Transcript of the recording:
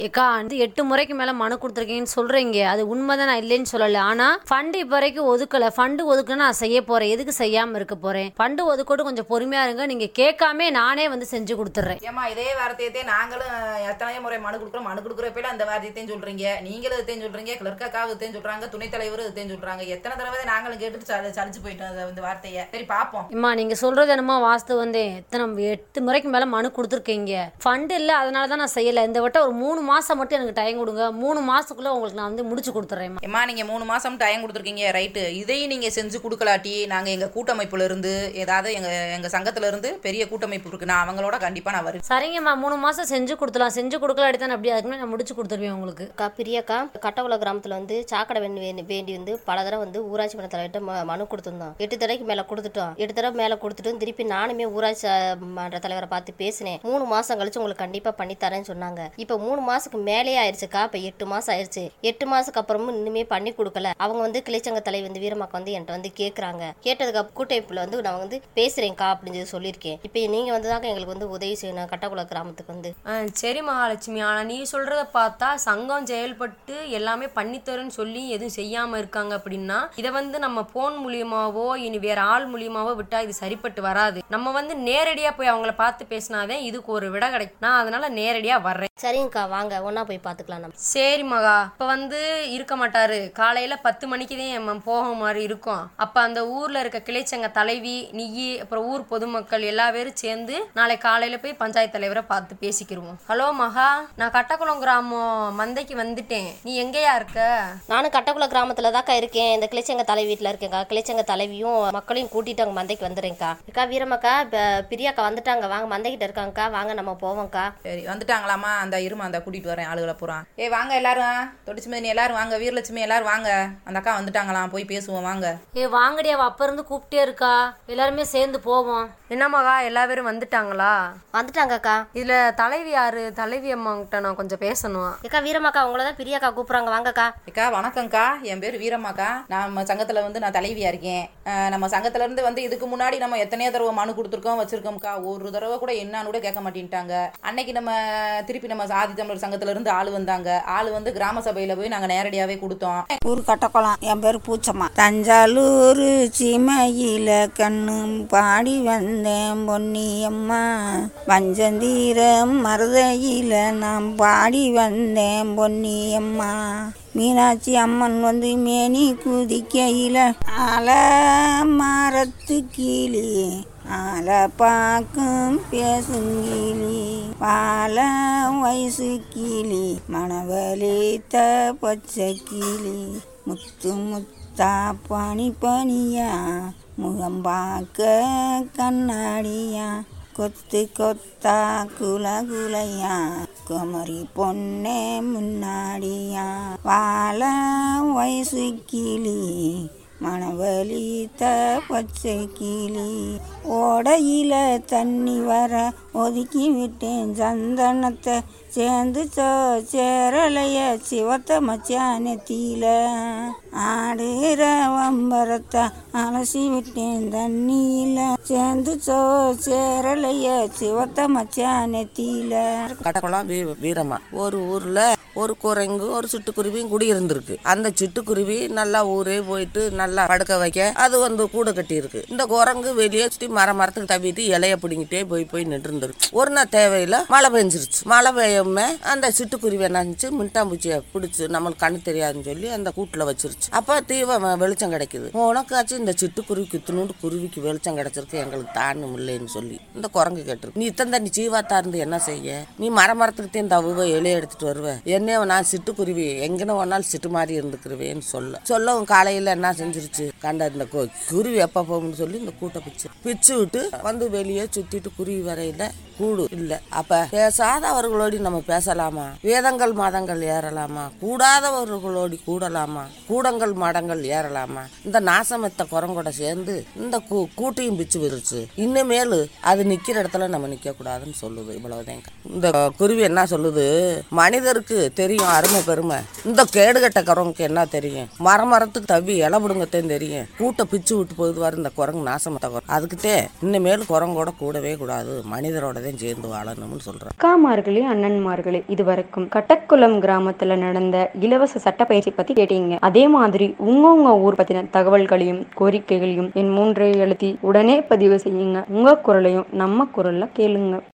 ஏக்கா வந்து எட்டு முறைக்கு மேல மனு கொடுத்துருக்கீங்கன்னு சொல்றீங்க அது உண்மைதான் நான் இல்லைன்னு சொல்லல ஆனா ஃபண்டு இப்போ வரைக்கும் ஒதுக்கல ஃபண்டு ஒதுக்குனா நான் செய்ய போறேன் எதுக்கு செய்யாம இருக்க போறேன் ஃபண்டு ஒதுக்கோட்டு கொஞ்சம் பொறுமையா இருங்க நீங்க கேட்காம நானே வந்து செஞ்சு கொடுத்துட்றேன் ஏமா இதே வார்த்தையத்தே நாங்களும் எத்தனையோ முறை மனு கொடுக்குறோம் மனு கொடுக்குறப்பல அந்த வார்த்தையத்தையும் சொல்றீங்க நீங்களும் இதையும் சொல்றீங்க கிளர்க்காக்காவும் இதையும் சொல்றாங்க துணைத் தலைவரும் இதையும் சொல்றாங்க எத்தனை தடவை நாங்களும் கேட்டுட்டு சலி- சலிச்சு போயிட்டோம் அந்த- இந்த வார்த்தையை சரி பாப்போம் அம்மா நீங்க சொல்றது என்னமோ வாஸ்து வந்து எத்தனை எட்டு முறைக்கு மேல மனு கொடுத்துருக்கீங்க ஃபண்ட் இல்ல அதனால தான் நான் செய்யல இந்த வட்டம் ஒரு மூணு மாசம் மட்டும் எனக்கு டைம் கொடுங்க மூணு மாசத்துக்குள்ள உங்களுக்கு நான் வந்து முடிச்சு கொடுத்துறேன் ஏம்மா நீங்க மூணு மாசம் டைம் கொடுத்துருக்கீங்க ரைட்டு இதையும் நீங்க செஞ்சு கொடுக்கலாட்டி நாங்க எங்க கூட்டமைப்புல இருந்து ஏதாவது எங்க எங்க சங்கத்துல இருந்து பெரிய கூட்டமைப்பு இருக்கு நான் அவங்களோட கண்டிப்பா நான் வருவேன் சரிங்கம்மா மூணு மாசம் செஞ்சு கொடுத்துலாம் செஞ்சு கொடுக்கலாட்டி தான் அப்படி அதுக்கு முன்னாடி நான் முடிச்சு கொடுத்துருவேன் உங்களுக்கு அக்கா பிரியாக்கா கட்டகுள கிராமத்தில் வந்து சாக்கடை வேண்டி வேண்டி வேண்டி வந்து பல தடவை வந்து ஊராட்சி மன்ற தலைவர்கிட்ட ம- மனு கொடுத்துருந்தோம் எட்டு தடவைக்கு மேலே கொடுத்துட்டோம் எட்டு தடவை மேலே கொடுத்துட்டு திருப்பி நானுமே ஊராட்சி அஹ், மன்ற தலைவரை பார்த்து பேசினேன் மூணு மாதம் கழிச்சு உங்களுக்கு கண்டிப்பாக பண்ணித்தரேன்னு சொன்னாங்க இப்போ மூணு மாதத்துக்கு மேலேயே ஆயிடுச்சுக்கா இப்போ எட்டு மாதம் ஆயிடுச்சு எட்டு மாதத்துக்கு அப்புறமும் இன்னுமே பண்ணி கொடுக்கல அவங்க வந்து கிளைச்சங்க தலைவர் வந்து வீரமாக்கா வந்து என்கிட்ட வந்து கேட்குறாங்க கேட்டதுக்கு அப்புறம் கூட்டமைப்பில் வந்து நான் வந்து பேசுகிறேன்க்கா அப்படின்னு சொல்லி சொல்லியிருக்கேன் இப்போ நீங்கள் வந்து தாங்க எங்களுக்கு வந்து உதவி செய்யணும் கட்டகுள கிராமத்துக்கு வந்து ஆ, சரி மகாலட்சுமி ஆனால் நீ சொல்கிறத பார்த்தா சங்கம் செயல்பட்டு எல்லாமே பண்ணித்தரேன்னு சொல்லி எதுவும் செய்யாமல் இருக்காங்க அப்படின்னா இதை வந்து நம்ம ஃபோன் மூலியமாவோ இனி வேற ஆள் மூலியமாவோ விட்டால் இது சரிப்பட்டு வராது நம்ம வந்து நேரடியாக போய் அவங்கள பார்த்து பேசினாதே இதுக்கு ஒரு விட கிடைக்கும் நான் அதனால நேரடியாக வர்றேன் சரிங்கக்கா வாங்க ஒன்றா போய் பார்த்துக்கலாம் நம்ம சரி மகா இப்போ வந்து இருக்க மாட்டாரு காலையில பத்து மணிக்கு தான் நம்ம போக மாதிரி இருக்கும் அப்ப அந்த ஊர்ல இருக்க கிளைச்சங்க தலைவி நீயி அப்புறம் ஊர் பொதுமக்கள் எல்லா பேரும் சேர்ந்து நாளை காலையில போய் பஞ்சாயத்து தலைவரை பார்த்து பேசிக்கிருவோம் ஹலோ மகா நான் கட்டக்குளம் கிராமம் மந்தைக்கு வந்துட்டேன் நீ எங்கேயா இருக்க நானும் கட்டக்குள கிராமத்துல தாக்கா இருக்கேன் இந்த கிளைச்சங்க தலை வீட்டில் இருக்கேன்க்கா கிளைச்சங்க தலைவியும் மக்களையும் கூட்டிட்டு அங்கே மந்தைக்கு வந்துடுறேன்க்கா அக்கா வீரமாக்கா இப்போ பிரியாக்கா வந்துட்டாங்க வாங்க மந்தைக்கிட்ட இருக்காங்கக்கா வாங்க நம்ம போவோம்க்கா சரி வந்துட்டாங்களாமா அந்த இருமா அந்த கூட்டிட்டு வரேன் ஆளுகளை பூரா ஏ வாங்க எல்லாரும் தொடிச்சுமதி எல்லாரும் வாங்க வீரலட்சுமி எல்லாரும் வாங்க அந்த அக்கா வந்துட்டாங்களாம் போய் பேசுவோம் வாங்க ஏ வாங்கடி அவ அப்ப இருந்து கூப்பிட்டே இருக்கா எல்லாருமே சேர்ந்து போவோம் என்ன மகா எல்லா பேரும் வந்துட்டாங்களா வந்துட்டாங்கக்கா இதுல தலைவி யாரு தலைவி அம்மாங்கிட்ட நான் கொஞ்சம் பேசணும் அக்கா வீரமாக்கா உங்களை தான் பிரியாக்கா கூப்பிட்றாங்க வாங்கக்கா அக்கா வணக்கம்க்கா என் பேர் வீரம்மாக்கா நம்ம சங்கத்துல வந்து நான் தலைவியா இருக்கேன் அஹ் நம்ம சங்கத்துல இருந்து வந்து இதுக்கு முன்னாடி நம்ம எத்தனையோ தடவை மனு கொடுத்துருக்கோம் வச்சிருக்கோம்க்கா ஒரு தடவை கூட என்னன்னு கூட கேட்க மாட்டேன்ட்டாங்க அன்னைக்கு நம்ம திருப்பி நம்ம ஆதி தமிழர் சங்கத்துல இருந்து ஆள் வந்தாங்க ஆள் வந்து கிராம சபையில போய் நாங்க நேரடியாவே கொடுத்தோம் ஊர் கட்டக்குளம் என் பேர் பூச்சம்மா தஞ்சாலூர் சீமையில கண்ணும் பாடி வந்தேன் பொன்னியம்மா வஞ்சந்தீரம் மருதையில நான் பாடி வந்தேன் பொன்னியம்மா மீனாட்சி அம்மன் வந்து மேனி குதிக்கையில ஆல மரத்து கீழே ஆல பார்க்கும் பேசுங்கிளி பால வயசு கிளி மணவலித்த பச்சை கிளி முத்து முத்தா பனி பனியா முகம் பார்க்க கண்ணாடியா கொத்து கொத்தா குல குலையா குமரி பொண்ணே முன்னாடியா வாழ வயசு கிளி மணவலித்த பச்சை கிளி ஓடையில தண்ணி வர ஒதுக்கி விட்டேன் சந்தனத்தை சேர்ந்து சோ சேரலைய சிவத்த மச்சானத்தில ஆடுற வம்பரத்தை அலசி விட்டேன் தண்ணியில சேர்ந்து சோ சேரலைய சிவத்த மச்சானத்தில கட்டக்குளம் வீ வீரம்மா ஒரு ஊரில் ஒரு குரங்கு ஒரு சிட்டுக்குருவியும் குடி இருந்திருக்கு அந்த சிட்டுக்குருவி நல்லா ஊரே போயிட்டு நல்லா படுக்க வைக்க அது வந்து கூடு கட்டி இருக்கு இந்த குரங்கு வெளியே சுற்றி மர மரத்துக்கு தவிட்டு இலைய பிடிங்கிட்டே போய் போய் நின்று இருந்திருக்கு ஒரு நாள் தேவையில்ல மழை பெஞ்சிருச்சு மழை பெய்யுமே அந்த சிட்டுக்குருவி என்னச்சு மின்டாம்பூச்சியை பிடிச்சி நம்மளுக்கு கண்ணு தெரியாதுன்னு சொல்லி அந்த கூட்டில் வச்சிருச்சு அப்போ தீவ வெளிச்சம் கிடைக்குது உனக்காச்சும் இந்த சிட்டுக்குருவிக்கு இத்தினோண்டு குருவிக்கு வெளிச்சம் கிடைச்சிருக்கு எங்களுக்கு தானும் இல்லைன்னு சொல்லி இந்த குரங்கு கேட்டிருக்கு நீ இத்தனை தண்ணி சீவாத்தா இருந்து என்ன செய்ய நீ மர மரத்துக்கு தான் தவுவ இலைய எடுத்துட்டு வருவ என்ன நான் சிட்டுக்குருவி எங்கன ஒரு நாள் சிட்டு மாதிரி இருந்துக்குருவேன்னு சொல்ல சொல்லவும் காலையில என்ன செஞ்சிருச்சு கண்ட இந்த கு- குருவி எப்ப போகும்னு சொல்லி இந்த கூட்டை பிச்சு பிச்சு விட்டு வந்து வெளியே சுத்திட்டு குருவி வரையில கூடு இல்ல அப்ப பேசாதவர்களோடு நம்ம பேசலாமா வேதங்கள் மதங்கள் ஏறலாமா கூடாதவர்களோடு கூடலாமா கூடங்கள் மடங்கள் ஏறலாமா இந்த நாசமெத்த குரங்கோட சேர்ந்து இந்த கூ- கூட்டையும் பிச்சு விரிச்சு இனிமேலு அது நிக்கிற இடத்துல நம்ம நிக்க கூடாதுன்னு சொல்லுது இவ்வளவுதான் இந்த குருவி என்ன சொல்லுது மனிதருக்கு தெரியும் அருமை பெருமை இந்த கேடுகட்ட குரங்குக்கு என்ன தெரியும் மரம் மரத்துக்கு தவி இலை பிடுங்கத்தான் தெரியும் கூட்டை பிச்சு விட்டு போகுது வர இந்த குரங்கு நாசமத்த குரங்கு அதுக்குத்தே இனிமேல் குரங்கோட கூடவே கூடாது மனிதரோட தான் சேர்ந்து வாழணும்னு சொல்றேன் அக்காமார்களே அண்ணன்மார்களே இதுவரைக்கும் கட்டக்குளம் கிராமத்துல நடந்த இலவச சட்டப்பயிற்சி பத்தி கேட்டீங்க அதே மாதிரி உங்க உங்க ஊர் பத்தின தகவல்களையும் கோரிக்கைகளையும் என் மூன்றை எழுத்தி உடனே பதிவு செய்யுங்க உங்க குரலையும் நம்ம குரல்ல கேளுங்க